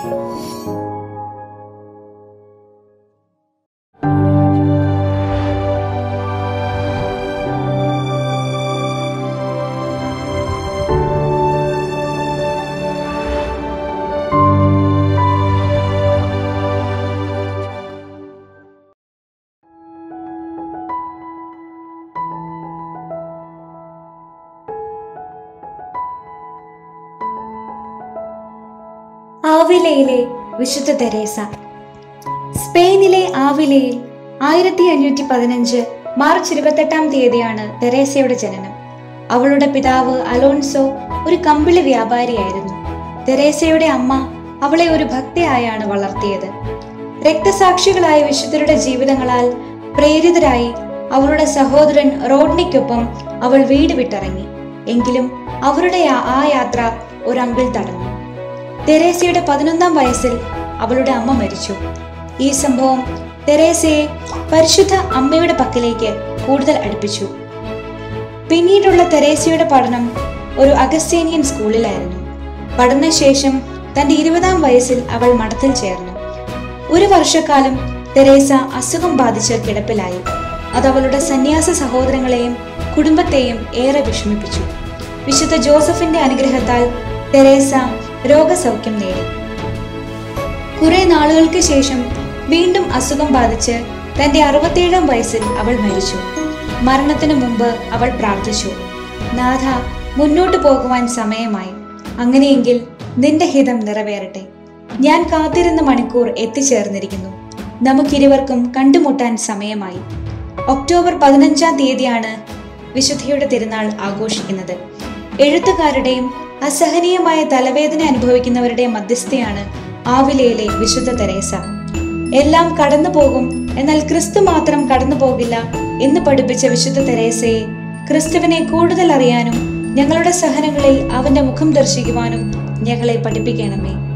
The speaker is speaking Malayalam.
ആവിലയിലെ വിശുദ്ധ തെരേസ സ്പെയിനിലെ ആവിലയിൽ ആയിരത്തി അഞ്ഞൂറ്റി പതിനഞ്ച് മാർച്ച് ഇരുപത്തെട്ടാം തീയതിയാണ് തെരേസയുടെ ജനനം അവളുടെ പിതാവ് അലോൺസോ ഒരു കമ്പിളി വ്യാപാരിയായിരുന്നു തെരേസയുടെ അമ്മ അവളെ ഒരു ഭക്തയായാണ് വളർത്തിയത് രക്തസാക്ഷികളായ വിശുദ്ധരുടെ ജീവിതങ്ങളാൽ പ്രേരിതരായി അവളുടെ സഹോദരൻ റോഡ്നിക്കൊപ്പം അവൾ വീട് വിട്ടിറങ്ങി എങ്കിലും അവരുടെ ആ- ആ യാത്ര ഒരു അങ്കിൾ തടഞ്ഞു തെരേസയുടെ പതിനൊന്നാം വയസ്സിൽ അവളുടെ അമ്മ മരിച്ചു ഈ സംഭവം തെരേസയെ പരിശുദ്ധ അമ്മയുടെ പക്കലേക്ക് കൂടുതൽ അടുപ്പിച്ചു പിന്നീടുള്ള തെരേസയുടെ പഠനം ഒരു അഗസ്തേനിയൻ സ്കൂളിലായിരുന്നു പഠനശേഷം തന്റെ ഇരുപതാം വയസ്സിൽ അവൾ മഠത്തിൽ ചേർന്നു ഒരു വർഷക്കാലം തെരേസ അസുഖം ബാധിച്ച് കിടപ്പിലായി അത് അവളുടെ സന്യാസ സഹോദരങ്ങളെയും കുടുംബത്തെയും ഏറെ വിഷമിപ്പിച്ചു വിശുദ്ധ ജോസഫിന്റെ അനുഗ്രഹത്താൽ തെരേസ രോഗസൗഖ്യം നേടി കുറെ നാളുകൾക്ക് ശേഷം വീണ്ടും അസുഖം ബാധിച്ച് തന്റെ അറുപത്തിയേഴാം വയസ്സിൽ അവൾ മരിച്ചു മരണത്തിനു മുമ്പ് അവൾ പ്രാർത്ഥിച്ചു നാഥ മുന്നോട്ടു പോകുവാൻ സമയമായി അങ്ങനെയെങ്കിൽ നിന്റെ ഹിതം നിറവേറട്ടെ ഞാൻ കാത്തിരുന്ന മണിക്കൂർ എത്തിച്ചേർന്നിരിക്കുന്നു നമുക്കിരുവർക്കും കണ്ടുമുട്ടാൻ സമയമായി ഒക്ടോബർ പതിനഞ്ചാം തീയതിയാണ് വിശുദ്ധിയുടെ തിരുനാൾ ആഘോഷിക്കുന്നത് എഴുത്തുകാരുടെയും അസഹനീയമായ തലവേദന അനുഭവിക്കുന്നവരുടെയും മധ്യസ്ഥയാണ് ആവിലയിലെ വിശുദ്ധ തെരേസ എല്ലാം കടന്നു പോകും എന്നാൽ ക്രിസ്തു മാത്രം കടന്നു പോകില്ല എന്ന് പഠിപ്പിച്ച വിശുദ്ധ തെരേസയെ ക്രിസ്തുവിനെ കൂടുതൽ അറിയാനും ഞങ്ങളുടെ സഹനങ്ങളിൽ അവന്റെ മുഖം ദർശിക്കുവാനും ഞങ്ങളെ പഠിപ്പിക്കണമേ